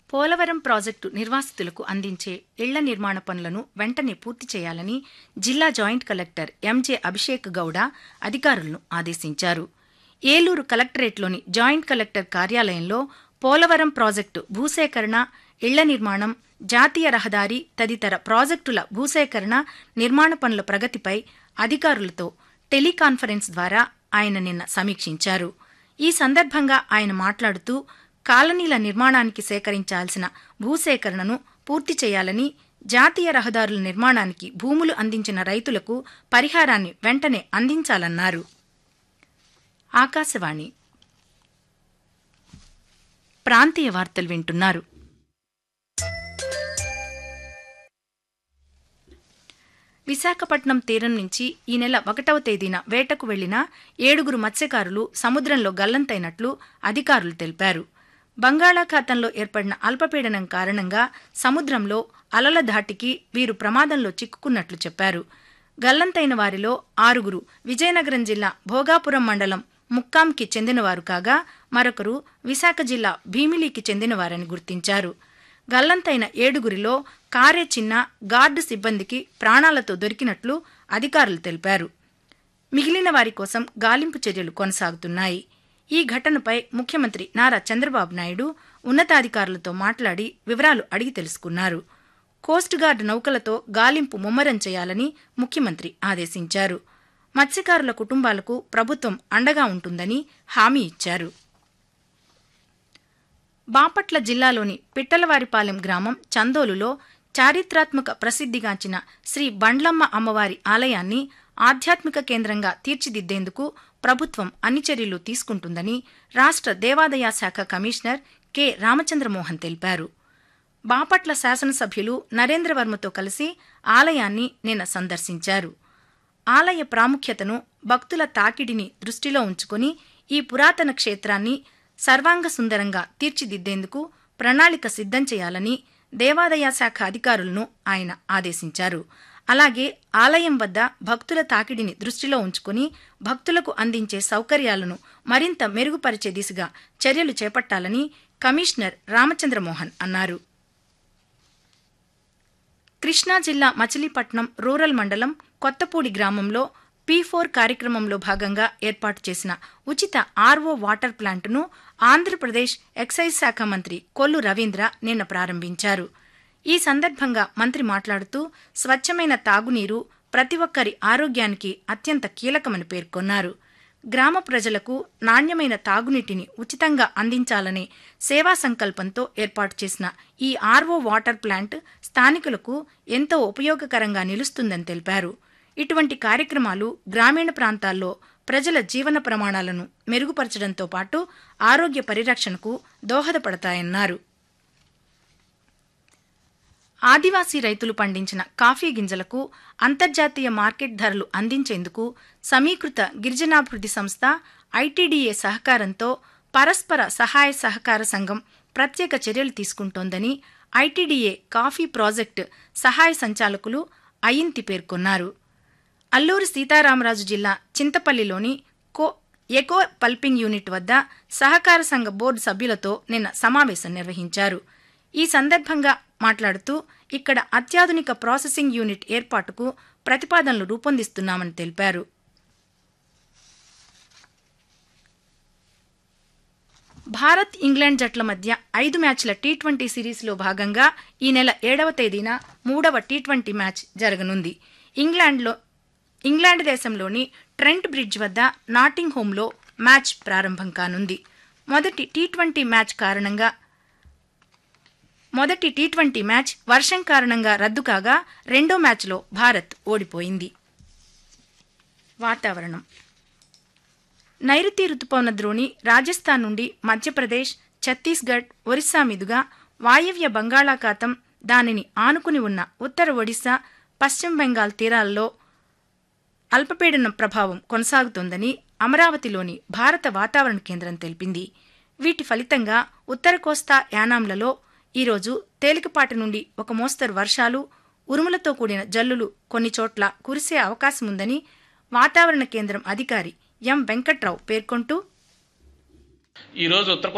Polavaram project నిర్వాసితులకు అందించే ఇళ్ల నిర్మాణ పనులను వెంటనే పూర్తి చేయాలని జిల్లా joint collector MJ Abhishek Gouda అధికారులను ఆదేశించారు ఏలూరు కలెక్టరేట్లోని జాయింట్ కలెక్టర్ కార్యాలయంలో పోలవరం ప్రాజెక్టు భూసేకరణ ఇళ్ల నిర్మాణం జాతీయ రహదారి తదితర ప్రాజెక్టుల భూసేకరణ నిర్మాణ పనుల ప్రగతిపై అధికారులతో టెలికాన్ఫరెన్స్ ద్వారా ఆయన నిన్న సమీక్షించారు ఈ సందర్భంగా ఆయన మాట్లాడుతూ కాలనీల నిర్మాణానికి సేకరించాల్సిన భూసేకరణను పూర్తి చేయాలని జాతీయ రహదారుల నిర్మాణానికి భూములు అందించిన రైతులకు పరిహారాన్ని వెంటనే అందించాలన్నారు ఆకాశవాణి ప్రాంతీయ వార్తలు వింటున్నారు విశాఖపట్నం తీరం నుంచి ఈ నెల ఒకటవ తేదీన వేటకు వెళ్లిన ఏడుగురు మత్స్యకారులు సముద్రంలో గల్లంతైనట్లు అధికారులు తెలిపారు బంగాళాఖాతంలో ఏర్పడిన అల్పపీడనం కారణంగా సముద్రంలో అలల ధాటికి వీరు ప్రమాదంలో చిక్కుకున్నట్లు చెప్పారు గల్లంతైన వారిలో ఆరుగురు విజయనగరం జిల్లా భోగాపురం మండలం ముక్కాంకి చెందినవారు కాగా మరొకరు విశాఖ జిల్లా భీమిలికి చెందినవారని గుర్తించారు గల్లంతైన ఏడుగురిలో కారే చిన్న గార్డు సిబ్బందికి ప్రాణాలతో దొరికినట్లు అధికారులు తెలిపారు మిగిలిన వారి కోసం గాలింపు చర్యలు కొనసాగుతున్నాయి ఈ ఘటనపై ముఖ్యమంత్రి నారా చంద్రబాబు నాయుడు ఉన్నతాధికారులతో మాట్లాడి వివరాలు అడిగి తెలుసుకున్నారు కోస్ట్ గార్డ్ నౌకలతో గాలింపు ముమ్మరం చేయాలని ముఖ్యమంత్రి ఆదేశించారు మత్స్యకారుల కుటుంబాలకు ప్రభుత్వం అండగా ఉంటుందని హామీ ఇచ్చారు బాపట్ల జిల్లాలోని పిట్టలవారిపాలెం గ్రామం చందోలులో చారిత్రాత్మక ప్రసిద్ధిగాంచిన శ్రీ బండ్లమ్మ అమ్మవారి ఆలయాన్ని ఆధ్యాత్మిక కేంద్రంగా తీర్చిదిద్దేందుకు ప్రభుత్వం అన్ని చర్యలు తీసుకుంటుందని రాష్ట్ర దేవాదాయ శాఖ కమిషనర్ కె రామచంద్రమోహన్ తెలిపారు బాపట్ల శాసనసభ్యులు నరేంద్రవర్మతో కలిసి ఆలయాన్ని నిన్న సందర్శించారు ఆలయ ప్రాముఖ్యతను భక్తుల తాకిడిని దృష్టిలో ఉంచుకొని ఈ పురాతన క్షేత్రాన్ని సర్వాంగ సుందరంగా తీర్చిదిద్దేందుకు ప్రణాళిక సిద్ధం చేయాలని దేవాదాయ శాఖ అధికారులను ఆయన ఆదేశించారు అలాగే ఆలయం వద్ద భక్తుల తాకిడిని దృష్టిలో ఉంచుకుని భక్తులకు అందించే సౌకర్యాలను మరింత మెరుగుపరిచే దిశగా చర్యలు చేపట్టాలని కమిషనర్ రామచంద్రమోహన్ అన్నారు కృష్ణా జిల్లా మచిలీపట్నం రూరల్ మండలం కొత్తపూడి గ్రామంలో పీ ఫోర్ కార్యక్రమంలో భాగంగా ఏర్పాటు చేసిన ఉచిత ఆర్ఓ వాటర్ ప్లాంటును ఆంధ్రప్రదేశ్ ఎక్సైజ్ శాఖ మంత్రి కొల్లు రవీంద్ర నిన్న ప్రారంభించారు ఈ సందర్భంగా మంత్రి మాట్లాడుతూ స్వచ్ఛమైన తాగునీరు ప్రతి ఒక్కరి ఆరోగ్యానికి అత్యంత కీలకమని పేర్కొన్నారు గ్రామ ప్రజలకు నాణ్యమైన తాగునీటిని ఉచితంగా అందించాలనే సేవా సంకల్పంతో ఏర్పాటు చేసిన ఈ ఆర్ఓ వాటర్ ప్లాంట్ స్థానికులకు ఎంతో ఉపయోగకరంగా నిలుస్తుందని తెలిపారు ఇటువంటి కార్యక్రమాలు గ్రామీణ ప్రాంతాల్లో ప్రజల జీవన ప్రమాణాలను మెరుగుపరచడంతో పాటు ఆరోగ్య పరిరక్షణకు దోహదపడతాయన్నారు ఆదివాసీ రైతులు పండించిన కాఫీ గింజలకు అంతర్జాతీయ మార్కెట్ ధరలు అందించేందుకు సమీకృత గిరిజనాభివృద్ధి సంస్థ ఐటీడీఏ సహకారంతో పరస్పర సహాయ సహకార సంఘం ప్రత్యేక చర్యలు తీసుకుంటోందని ఐటీడీఏ కాఫీ ప్రాజెక్టు సహాయ సంచాలకులు అయింతి పేర్కొన్నారు అల్లూరి సీతారామరాజు జిల్లా చింతపల్లిలోని కో ఎకో పల్పింగ్ యూనిట్ వద్ద సహకార సంఘ బోర్డు సభ్యులతో నిన్న సమావేశం నిర్వహించారు ఈ సందర్భంగా మాట్లాడుతూ ఇక్కడ అత్యాధునిక ప్రాసెసింగ్ యూనిట్ ఏర్పాటుకు ప్రతిపాదనలు రూపొందిస్తున్నామని తెలిపారు భారత్ ఇంగ్లాండ్ జట్ల మధ్య ఐదు మ్యాచ్ల టీ ట్వంటీ సిరీస్లో భాగంగా ఈ నెల ఏడవ తేదీన మూడవ టీ ట్వంటీ మ్యాచ్ జరగనుంది ఇంగ్లాండ్లో ఇంగ్లాండ్ దేశంలోని ట్రెంట్ బ్రిడ్జ్ వద్ద నాటింగ్ హోమ్లో మ్యాచ్ ప్రారంభం కానుంది మొదటి టీ ట్వంటీ మ్యాచ్ కారణంగా మొదటి టీ ట్వంటీ మ్యాచ్ వర్షం కారణంగా రద్దు కాగా రెండో మ్యాచ్లో భారత్ ఓడిపోయింది వాతావరణం నైరుతి రుతుపవన ద్రోణి రాజస్థాన్ నుండి మధ్యప్రదేశ్ ఛత్తీస్గఢ్ ఒరిస్సా మీదుగా వాయవ్య బంగాళాఖాతం దానిని ఆనుకుని ఉన్న ఉత్తర ఒడిశా పశ్చిమ బెంగాల్ తీరాల్లో అల్పపీడనం ప్రభావం కొనసాగుతోందని అమరావతిలోని భారత వాతావరణ కేంద్రం తెలిపింది వీటి ఫలితంగా ఉత్తర కోస్తా యానాంలలో ఈరోజు తేలికపాటి నుండి ఒక మోస్తరు వర్షాలు ఉరుములతో కూడిన జల్లులు కొన్ని చోట్ల కురిసే అవకాశం ఉందని వాతావరణ కేంద్రం అధికారి ఎం వెంకట్రావు పేర్కొంటూ ఈ రోజు ఉత్తర